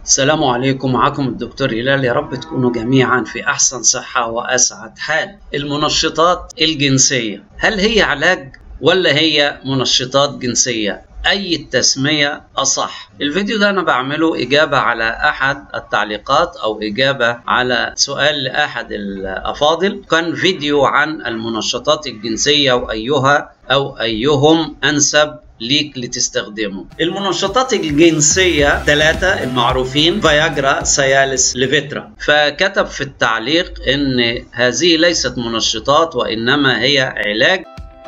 السلام عليكم معكم الدكتور هلال يا رب تكونوا جميعا في أحسن صحة وأسعد حال المنشطات الجنسية هل هي علاج ولا هي منشطات جنسية أي التسمية أصح الفيديو ده أنا بعمله إجابة على أحد التعليقات أو إجابة على سؤال لأحد الأفاضل كان فيديو عن المنشطات الجنسية وأيها أو أيهم أنسب ليك لتستخدمه المنشطات الجنسية ثلاثة المعروفين فياجرا سيالس ليفيترا فكتب في التعليق ان هذه ليست منشطات وانما هي علاج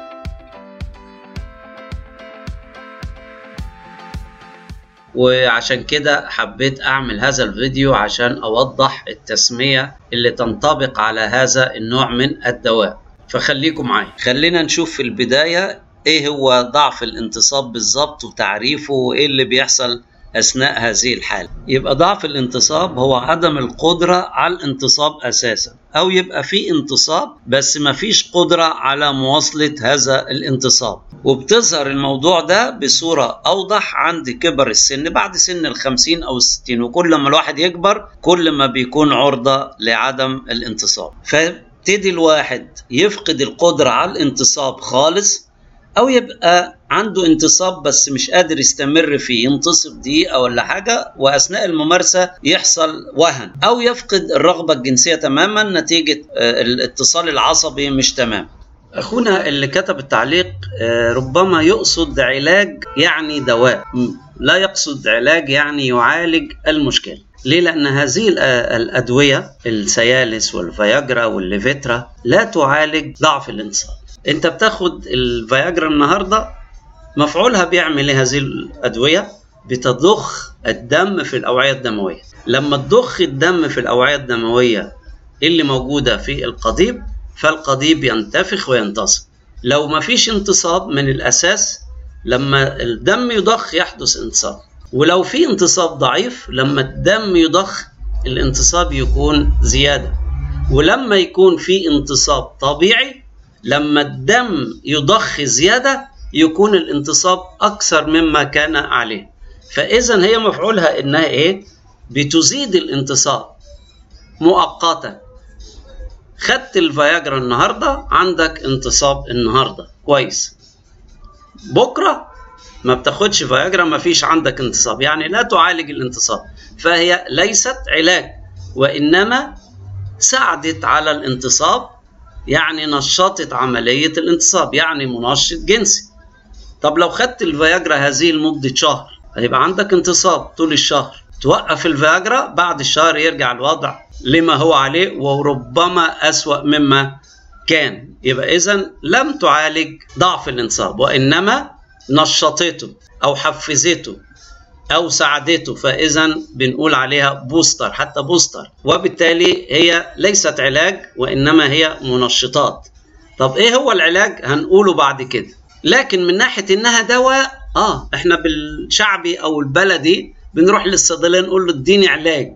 وعشان كده حبيت اعمل هذا الفيديو عشان اوضح التسمية اللي تنطبق على هذا النوع من الدواء فخليكم معايا خلينا نشوف في البداية ايه هو ضعف الانتصاب بالظبط وتعريفه وايه اللي بيحصل اثناء هذه الحاله يبقى ضعف الانتصاب هو عدم القدره على الانتصاب اساسا او يبقى في انتصاب بس ما فيش قدره على مواصله هذا الانتصاب وبتظهر الموضوع ده بصوره اوضح عند كبر السن بعد سن الخمسين او الستين وكل ما الواحد يكبر كل ما بيكون عرضه لعدم الانتصاب فابتدي الواحد يفقد القدره على الانتصاب خالص او يبقى عنده انتصاب بس مش قادر يستمر فيه ينتصب دقيقه ولا حاجه واثناء الممارسه يحصل وهن او يفقد الرغبه الجنسيه تماما نتيجه الاتصال العصبي مش تمام اخونا اللي كتب التعليق ربما يقصد علاج يعني دواء لا يقصد علاج يعني يعالج المشكله ليه؟ لأن هذه الأدوية السيالس والفياجرا والليفيترا لا تعالج ضعف الانتصاب انت بتاخد الفياجرا النهارده مفعولها بيعمل ايه هذه الادويه بتضخ الدم في الاوعيه الدمويه لما تضخ الدم في الاوعيه الدمويه اللي موجوده في القضيب فالقضيب ينتفخ وينتصب لو ما فيش انتصاب من الاساس لما الدم يضخ يحدث انتصاب ولو في انتصاب ضعيف لما الدم يضخ الانتصاب يكون زياده ولما يكون في انتصاب طبيعي لما الدم يضخ زيادة يكون الانتصاب أكثر مما كان عليه فإذا هي مفعولها إنها إيه؟ بتزيد الانتصاب مؤقتا خدت الفياجرا النهاردة عندك انتصاب النهاردة كويس بكرة ما بتاخدش فياجرا ما فيش عندك انتصاب يعني لا تعالج الانتصاب فهي ليست علاج وإنما ساعدت على الانتصاب يعني نشطت عملية الانتصاب يعني منشط جنسي طب لو خدت الفياجرا هذه لمدة شهر هيبقى عندك انتصاب طول الشهر توقف الفياجرا بعد الشهر يرجع الوضع لما هو عليه وربما أسوأ مما كان يبقى إذا لم تعالج ضعف الانتصاب وإنما نشطته أو حفزته أو ساعدته فإذا بنقول عليها بوستر حتى بوستر وبالتالي هي ليست علاج وإنما هي منشطات طب إيه هو العلاج هنقوله بعد كده لكن من ناحية إنها دواء آه إحنا بالشعبي أو البلدي بنروح للصيدلية نقول له اديني علاج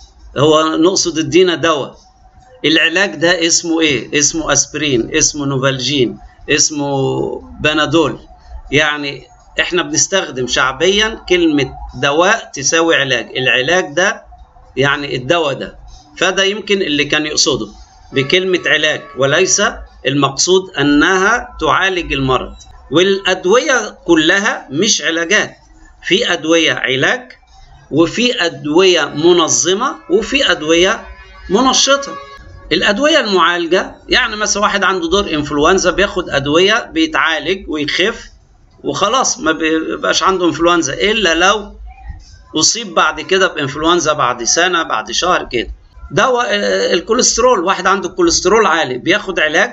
هو نقصد ادينا دواء العلاج ده اسمه إيه اسمه أسبرين اسمه نوفالجين اسمه بنادول يعني احنا بنستخدم شعبيا كلمة دواء تساوي علاج العلاج ده يعني الدواء ده فده يمكن اللي كان يقصده بكلمة علاج وليس المقصود أنها تعالج المرض والأدوية كلها مش علاجات في أدوية علاج وفي أدوية منظمة وفي أدوية منشطة الأدوية المعالجة يعني مثلا واحد عنده دور إنفلونزا بياخد أدوية بيتعالج ويخف وخلاص ما بيبقاش عنده انفلونزا الا لو اصيب بعد كده بانفلونزا بعد سنه بعد شهر كده دواء الكوليسترول واحد عنده الكوليسترول عالي بياخد علاج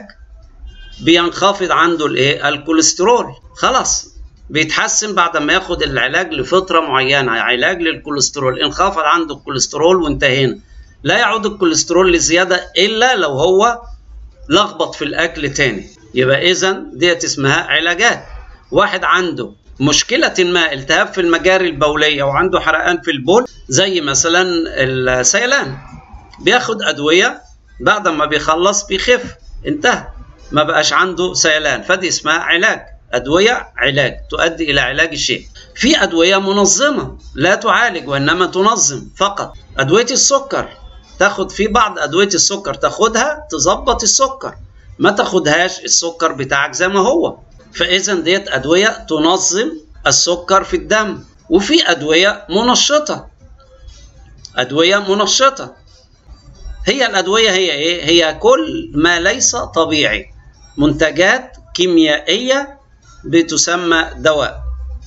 بينخفض عنده الايه الكوليسترول خلاص بيتحسن بعد ما ياخد العلاج لفتره معينه علاج للكوليسترول انخفض عنده الكوليسترول وانتهينا لا يعود الكوليسترول لزياده الا لو هو لخبط في الاكل تاني يبقى اذا ديت اسمها علاجات واحد عنده مشكلة ما التهاب في المجاري البولية وعنده حرقان في البول زي مثلا السيلان بياخد أدوية بعد ما بيخلص بيخف انتهى ما بقاش عنده سيلان فدي اسمها علاج أدوية علاج تؤدي إلى علاج الشيء في أدوية منظمة لا تعالج وإنما تنظم فقط أدوية السكر تاخد في بعض أدوية السكر تاخدها تظبط السكر ما تاخدهاش السكر بتاعك زي ما هو فإذا ديت أدوية تنظم السكر في الدم وفي أدوية منشطة أدوية منشطة هي الأدوية هي إيه؟ هي كل ما ليس طبيعي منتجات كيميائية بتسمى دواء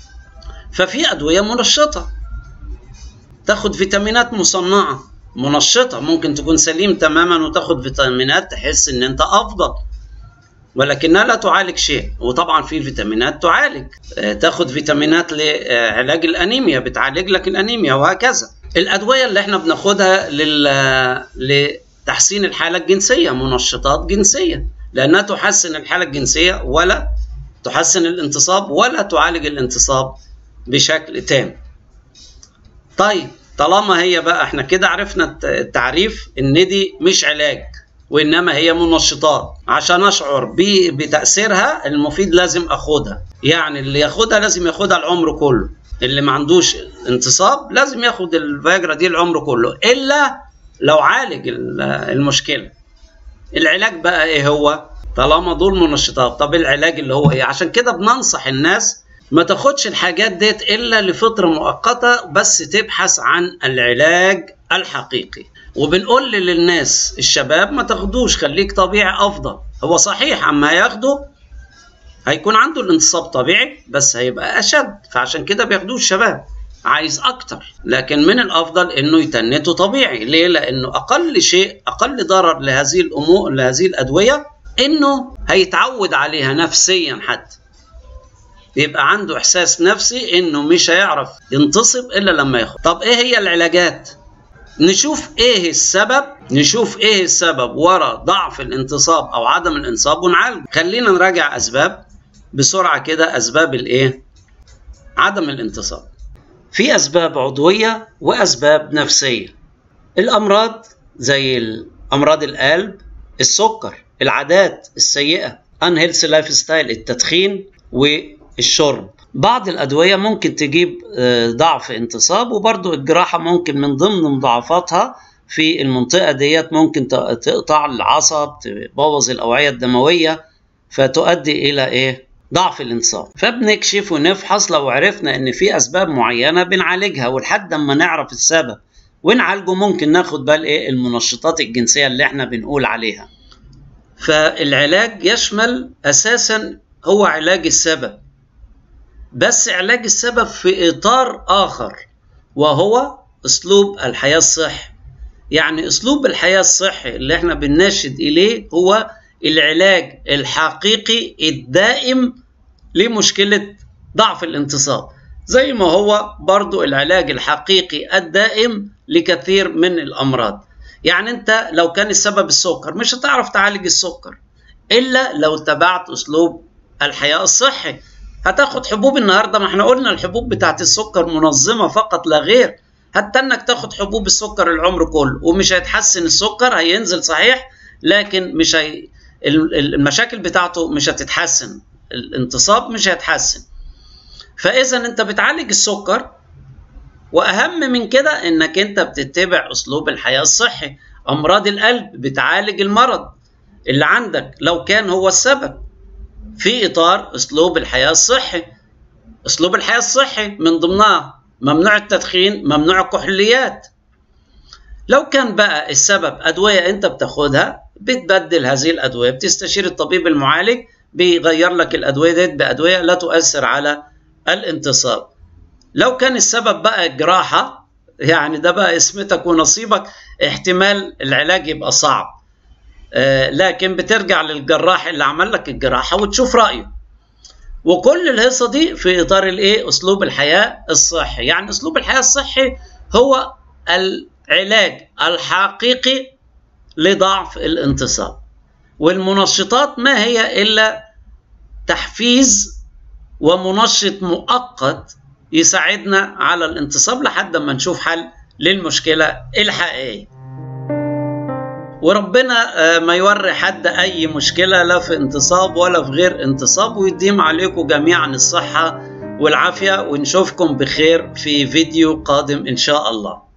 ففي أدوية منشطة تاخد فيتامينات مصنعة منشطة ممكن تكون سليم تماما وتاخد فيتامينات تحس ان انت افضل ولكنها لا تعالج شيء وطبعا في فيتامينات تعالج تاخد فيتامينات لعلاج الانيميا بتعالج لك الانيميا وهكذا الادويه اللي احنا بناخدها لل... لتحسين الحاله الجنسيه منشطات جنسيه لانها تحسن الحاله الجنسيه ولا تحسن الانتصاب ولا تعالج الانتصاب بشكل تام طيب طالما هي بقى احنا كده عرفنا التعريف ان دي مش علاج وانما هي منشطات عشان اشعر بتاثيرها المفيد لازم اخدها يعني اللي ياخدها لازم ياخدها العمر كله اللي ما عندوش انتصاب لازم ياخد الفاجرا دي العمر كله الا لو عالج المشكله العلاج بقى ايه هو طالما دول منشطات طب العلاج اللي هو ايه عشان كده بننصح الناس ما تاخدش الحاجات ديت الا لفتره مؤقته بس تبحث عن العلاج الحقيقي وبنقول للناس الشباب ما تاخدوش خليك طبيعي افضل هو صحيح اما ياخده هيكون عنده الانتصاب طبيعي بس هيبقى اشد فعشان كده بياخدوه الشباب عايز اكتر لكن من الافضل انه يتنته طبيعي ليه لانه اقل شيء اقل ضرر لهذه الامور لهذه الادويه انه هيتعود عليها نفسيا حتى يبقى عنده احساس نفسي انه مش هيعرف ينتصب الا لما ياخد طب ايه هي العلاجات نشوف ايه السبب نشوف ايه السبب ورا ضعف الانتصاب او عدم الانتصاب ونعالج خلينا نراجع اسباب بسرعه كده اسباب الايه عدم الانتصاب في اسباب عضويه واسباب نفسيه الامراض زي امراض القلب السكر العادات السيئه unhealthy لايف ستايل التدخين والشرب بعض الأدوية ممكن تجيب ضعف انتصاب وبرضو الجراحة ممكن من ضمن مضاعفاتها في المنطقة ديت ممكن تقطع العصب تبوظ الأوعية الدموية فتؤدي إلى إيه؟ ضعف الانتصاب فبنكشف ونفحص لو عرفنا ان في اسباب معينه بنعالجها ولحد ما نعرف السبب ونعالجه ممكن ناخد بال ايه المنشطات الجنسيه اللي احنا بنقول عليها فالعلاج يشمل اساسا هو علاج السبب بس علاج السبب في اطار اخر وهو اسلوب الحياه الصحي يعني اسلوب الحياه الصحي اللي احنا بنناشد اليه هو العلاج الحقيقي الدائم لمشكله ضعف الانتصاب زي ما هو برضو العلاج الحقيقي الدائم لكثير من الامراض يعني انت لو كان السبب السكر مش هتعرف تعالج السكر الا لو اتبعت اسلوب الحياه الصحي هتاخد حبوب النهارده ما احنا قلنا الحبوب بتاعت السكر منظمه فقط لا غير حتى انك تاخد حبوب السكر العمر كله ومش هيتحسن السكر هينزل صحيح لكن مش هي المشاكل بتاعته مش هتتحسن الانتصاب مش هيتحسن فاذا انت بتعالج السكر واهم من كده انك انت بتتبع اسلوب الحياه الصحي امراض القلب بتعالج المرض اللي عندك لو كان هو السبب في اطار اسلوب الحياه الصحي اسلوب الحياه الصحي من ضمنها ممنوع التدخين ممنوع الكحوليات لو كان بقى السبب ادويه انت بتاخدها بتبدل هذه الادويه بتستشير الطبيب المعالج بيغير لك الادويه ديت بادويه لا تؤثر على الانتصاب لو كان السبب بقى جراحه يعني ده بقى اسمتك ونصيبك احتمال العلاج يبقى صعب آه لكن بترجع للجراح اللي عمل لك الجراحه وتشوف رايه وكل الهيصه دي في اطار الايه اسلوب الحياه الصحي يعني اسلوب الحياه الصحي هو العلاج الحقيقي لضعف الانتصاب والمنشطات ما هي الا تحفيز ومنشط مؤقت يساعدنا على الانتصاب لحد ما نشوف حل للمشكله الحقيقيه وربنا ما يوري حد اي مشكله لا في انتصاب ولا في غير انتصاب ويديم عليكم جميعا الصحه والعافية ونشوفكم بخير في فيديو قادم إن شاء الله